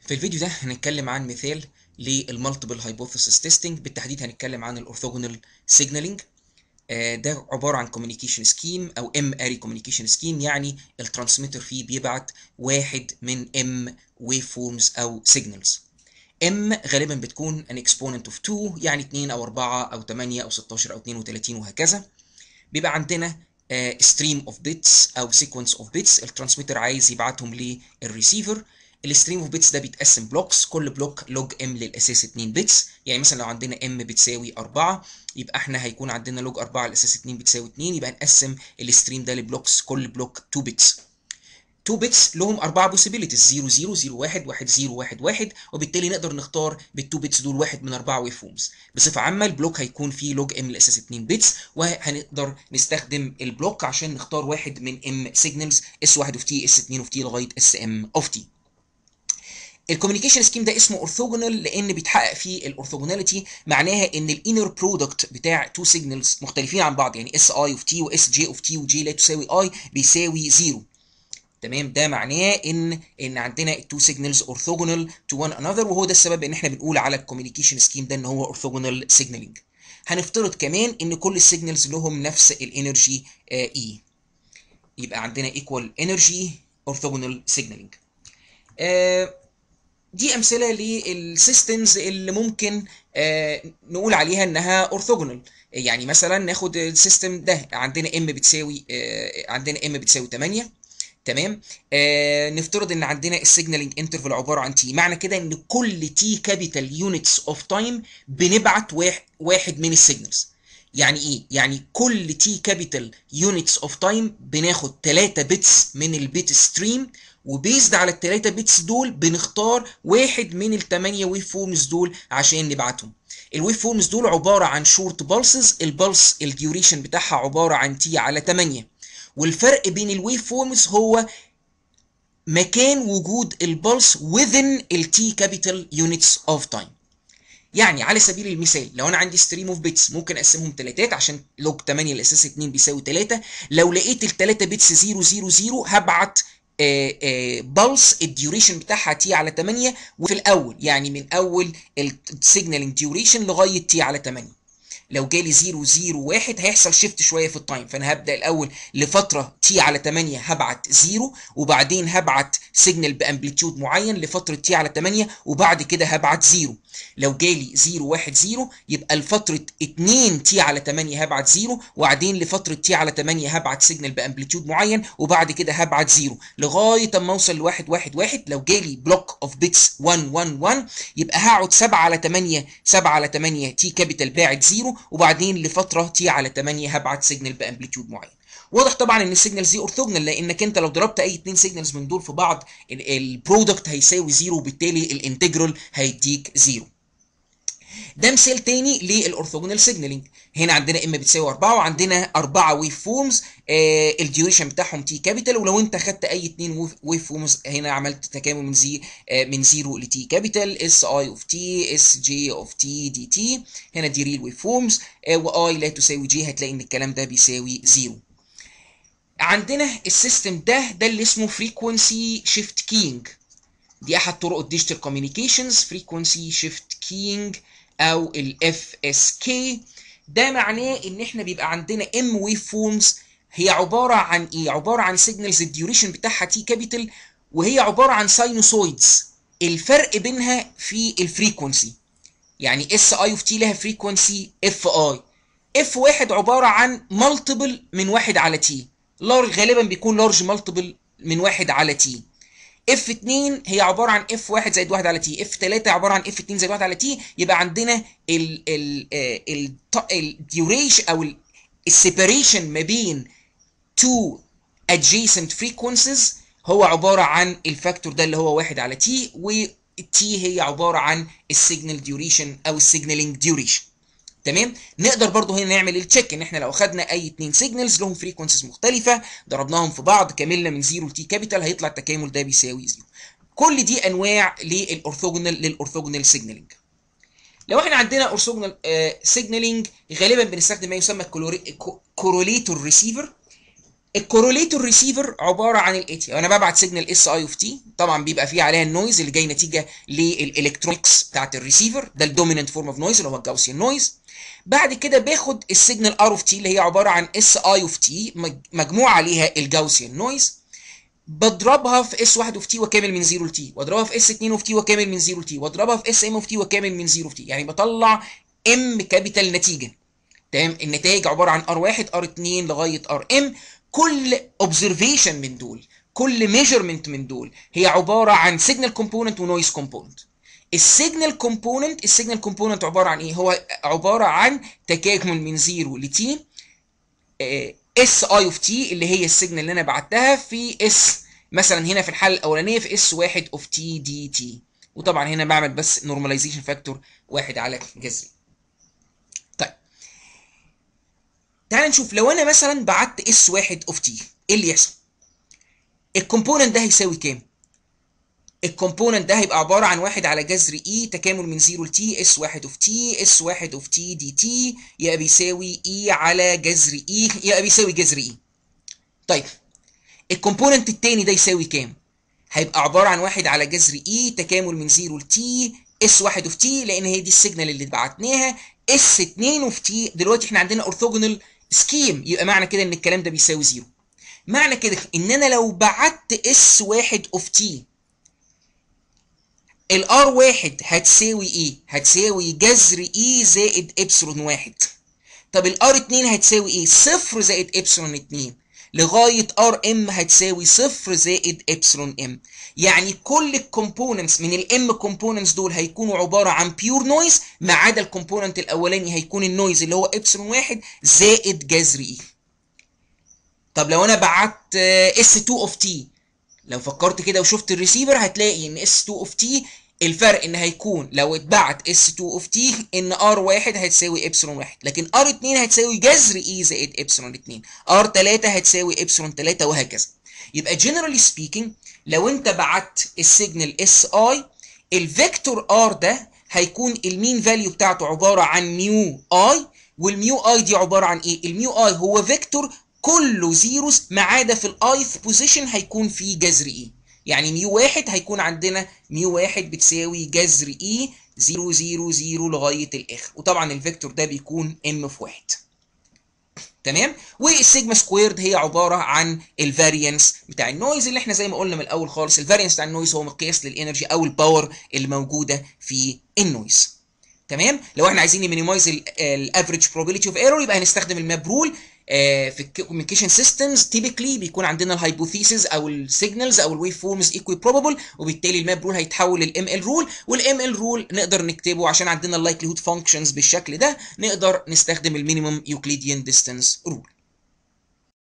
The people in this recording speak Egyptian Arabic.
في الفيديو ده هنتكلم عن مثال للمالتيبل هايبوثيسيس تيستنج بالتحديد هنتكلم عن الاورثوجونال سيجنالينج ده عباره عن كوميونيكيشن سكيم او ام اري كوميونيكيشن سكيم يعني الترانسميتر فيه بيبعت واحد من ام ويف فورمز او سيجنالز ام غالبا بتكون ان اكسبوننت اوف 2 يعني 2 او 4 او 8 او 16 او 32 وهكذا بيبقى عندنا ستريم اوف بيتس او سيكونس اوف بيتس الترانسميتر عايز يبعتهم للريسيفر الستريم اوف بيتس ده بيتقسم بلوكس كل بلوك لوج ام للاساس 2 بيتس يعني مثلا لو عندنا ام بتساوي 4 يبقى احنا هيكون عندنا لوج 4 للاساس 2 بتساوي 2 يبقى نقسم الستريم ده لبلوكس كل بلوك 2 بيتس 2 بيتس لهم اربعه بوسيبيليتيز 0 0 0 1 1 0 1 1 وبالتالي نقدر نختار بال2 بيتس دول واحد من اربعه ويف فورمز بصفه عامه البلوك هيكون فيه لوج ام لاساس 2 بيتس وهنقدر نستخدم البلوك عشان نختار واحد من ام سيجنالز اس 1 اوف تي اس 2 اوف تي لغايه اس ام اوف تي الكوميونيكيشن سكيم ده اسمه اورثوجونال لان بيتحقق فيه الاورثوجوناليتي معناها ان الانر برودكت بتاع تو سيجنالز مختلفين عن بعض يعني اس اي اوف تي واس جي اوف تي وجي لا تساوي اي بيساوي زيرو تمام ده معناه ان ان عندنا التو سيجنالز اورثوجونال تو وان انذر وهو ده السبب ان احنا بنقول على الكوميونيكيشن سكيم ده ان هو اورثوجونال سيجنالينج هنفترض كمان ان كل السيجنالز لهم نفس الانرجي اي يبقى عندنا ايكوال انرجي اورثوجونال سيجنالينج دي امثله للسيستمز اللي ممكن آه نقول عليها انها اورثوجونال يعني مثلا ناخد السيستم ده عندنا ام بتساوي آه عندنا ام بتساوي 8 تمام آه نفترض ان عندنا السيجنالينج انترفال عباره عن تي معنى كده ان كل تي كابيتال يونتس اوف تايم بنبعت واحد, واحد من السيجنالز يعني ايه يعني كل تي كابيتال يونتس اوف تايم بناخد 3 بيتس من البيت ستريم وبيزد على الثلاثة بيتس دول بنختار واحد من الثمانية ويف فورمز دول عشان نبعتهم الويف فورمز دول عبارة عن شورت بالسز البلس الديوريشن بتاعها عبارة عن تي على 8 والفرق بين الويف فورمز هو مكان وجود البلس within التي كابيتال يونتس اوف تايم يعني على سبيل المثال لو انا عندي ستريم اوف بيتس ممكن اقسمهم تلاتات عشان لوج 8 الاساس 2 بيساوي 3 لو لقيت التلاتة بيتس 0 0 0 هبعت بلس الديوريشن بتاعها تي على 8 وفي الاول يعني من اول السيجنالينج ديوريشن لغايه تي على 8 لو جالي 0 0 1 هيحصل شيفت شويه في التايم فانا هبدا الاول لفتره تي على 8 هبعت 0 وبعدين هبعت سيجنال بامبليتيود معين لفتره تي على 8 وبعد كده هبعت 0 لو جالي 0 1 0 يبقى لفتره 2 تي على 8 هبعت 0 وبعدين لفتره تي على 8 هبعت سيجنال بامبليتيود معين وبعد كده هبعت 0 لغايه اما اوصل ل 1 1 1 لو جالي بلوك اوف بيتس 1 1 1 يبقى هقعد 7 على 8 7 على 8 تي كابيتال باعت 0 وبعدين لفتره تي على 8 هبعت سيجنال بامبليتيود معين واضح طبعا ان السيجنالز دي اورثوجونال لانك انت لو ضربت اي اتنين سيجنالز من دول في بعض البرودكت هيساوي زيرو وبالتالي الانتجرال هيديك زيرو ده مثال تاني للاورثوجونال سيجنالينج هنا عندنا ام بتساوي 4 وعندنا أربعة ويف فورمز آه الديوريشن بتاعهم تي كابيتال ولو انت خدت اي اتنين ويف فورمز هنا عملت تكامل من زي آه من زيرو لتي كابيتال اس اي اوف تي اس جي اوف تي دي تي هنا دي ريل ويف فورمز آه واي لا تساوي جي هتلاقي ان الكلام ده بيساوي زيرو عندنا السيستم ده ده اللي اسمه فريكونسي شيفت كينج دي احد طرق الديجيتال كوميونيكيشنز فريكونسي شيفت كينج او الاف اس كي ده معناه ان احنا بيبقى عندنا ام ويف فورمز هي عباره عن ايه عباره عن سيجنالز الديوريشن بتاعها تي كابيتال وهي عباره عن ساينوسويدز الفرق بينها في الفريكونسي يعني اس اي اوف تي لها فريكونسي اف اي اف واحد عباره عن مالتيبل من واحد على تي لارج غالبا بيكون لارج مالتيبل من واحد على تي اف 2 هي عباره عن اف 1 زائد 1 على تي اف 3 عباره عن اف 2 زائد 1 على تي يبقى عندنا ال ال الديوريشن او السيبريشن ما بين تو adjacent frequencies هو عباره عن الفاكتور ده اللي هو 1 على تي والتي هي عباره عن السيجنال ديوريشن او السيجنالينج ديوريشن تمام نقدر برضو هنا نعمل التشيك ان احنا لو اخدنا اي اتنين سيجنالز لهم فريكونسيز مختلفه ضربناهم في بعض كملنا من 0 لتي كابيتال هيطلع التكامل ده بيساوي 0 كل دي انواع للاورثوجونال للاورثوجونال سيجنالينج لو احنا عندنا اورثوجونال سيجنالينج غالبا بنستخدم ما يسمى كوروليتور ريسيفر الكوروليتور ريسيفر عباره عن الاتي انا ببعت سيجنال اس اي اوف تي طبعا بيبقى فيه عليها النويز اللي جاي نتيجه للالكترونكس بتاعت الريسيفر ده الدوميننت فورم اوف نويز اللي هو الجاوسيان نويز بعد كده باخد السيجنال ار اوف تي اللي هي عباره عن اس اي اوف تي مجموع عليها الجاوسيان نويز بضربها في اس 1 اوف تي وكامل من 0 ل تي واضربها في اس 2 اوف تي وكامل من 0 ل تي واضربها في اس ام اوف تي وكامل من 0 ل تي يعني بطلع ام كابيتال نتيجه تمام النتائج عباره عن ار 1 ار 2 لغايه ار ام كل اوبزرفيشن من دول كل ميجرمنت من دول هي عباره عن سيجنال كومبوننت ونويز كومبوننت السيجنال كومبوننت السيجنال كومبوننت عباره عن ايه هو عباره عن تكامل من 0 ل تي اس اي اوف تي اللي هي السيجنال اللي انا بعتها في اس مثلا هنا في الحاله الاولانيه في اس 1 اوف تي دي تي وطبعا هنا بعمل بس نورماليزيشن فاكتور واحد على جذري طيب تعال نشوف لو انا مثلا بعت اس 1 اوف تي ايه اللي يحصل الكومبوننت ده هيساوي كام الكومبوننت ده هيبقى عباره عن واحد على جذر اي تكامل من 0 ل تي اس 1 اوف تي اس 1 اوف تي دي تي يبقى بيساوي اي على جذر اي يبقى بيساوي جذر اي طيب الكومبوننت التاني ده يساوي كام هيبقى عباره عن واحد على جذر اي تكامل من 0 ل تي اس 1 اوف تي لان هي دي السيجنال اللي بعتناها اس 2 اوف تي دلوقتي احنا عندنا اورثوجونال سكيم يبقى معنى كده ان الكلام ده بيساوي زيرو معنى كده ان انا لو بعت اس 1 اوف تي الار واحد هتساوي ايه؟ هتساوي جذر اي زائد ابسلون واحد. طب الار اتنين هتساوي ايه؟ صفر زائد ابسلون اتنين. لغايه ار ام هتساوي صفر زائد ابسلون ام. يعني كل الكومبوننتس من الام كومبوننتس دول هيكونوا عباره عن بيور نويز ما عدا الكومبوننت الاولاني هيكون النويز اللي هو ابسلون واحد زائد جذر اي. طب لو انا بعت اس 2 اوف تي لو فكرت كده وشفت الريسيفر هتلاقي ان اس 2 اوف تي الفرق ان هيكون لو اتبعت اس 2 اوف تي ان ار 1 هتساوي ابسلون 1 لكن ار 2 هتساوي جذر اي زائد ابسلون 2 ار 3 هتساوي ابسلون 3 وهكذا يبقى جنرالي سبيكينج لو انت بعت السيجنال اس اي الفيكتور ار ده هيكون المين فاليو بتاعته عباره عن ميو اي والميو اي دي عباره عن ايه الميو اي هو فيكتور كله زيروز ما عدا في الايث بوزيشن هيكون فيه جذر اي يعني ميو واحد هيكون عندنا ميو واحد بتساوي جذر اي 0 0 0 لغايه الاخر وطبعا الفيكتور ده بيكون ام في واحد تمام والسيجما سكويرد هي عباره عن الفاريانس بتاع النويز اللي احنا زي ما قلنا من الاول خالص الفاريانس بتاع النويز هو مقياس للانرجي او الباور اللي موجوده في النويز تمام لو احنا عايزين نمينيمايز الافريج probability اوف ايرور يبقى هنستخدم الماب رول في الكوميونيكيشن سيستمز تيبيكلي بيكون عندنا الهايبوثيسز او السيجنالز او الويف فورمز ايكوي بروبابل وبالتالي الماب رول هيتحول للام ال رول والام ال رول نقدر نكتبه عشان عندنا اللايكليهود فانكشنز بالشكل ده نقدر نستخدم المينيمم يوكليديان ديستانس رول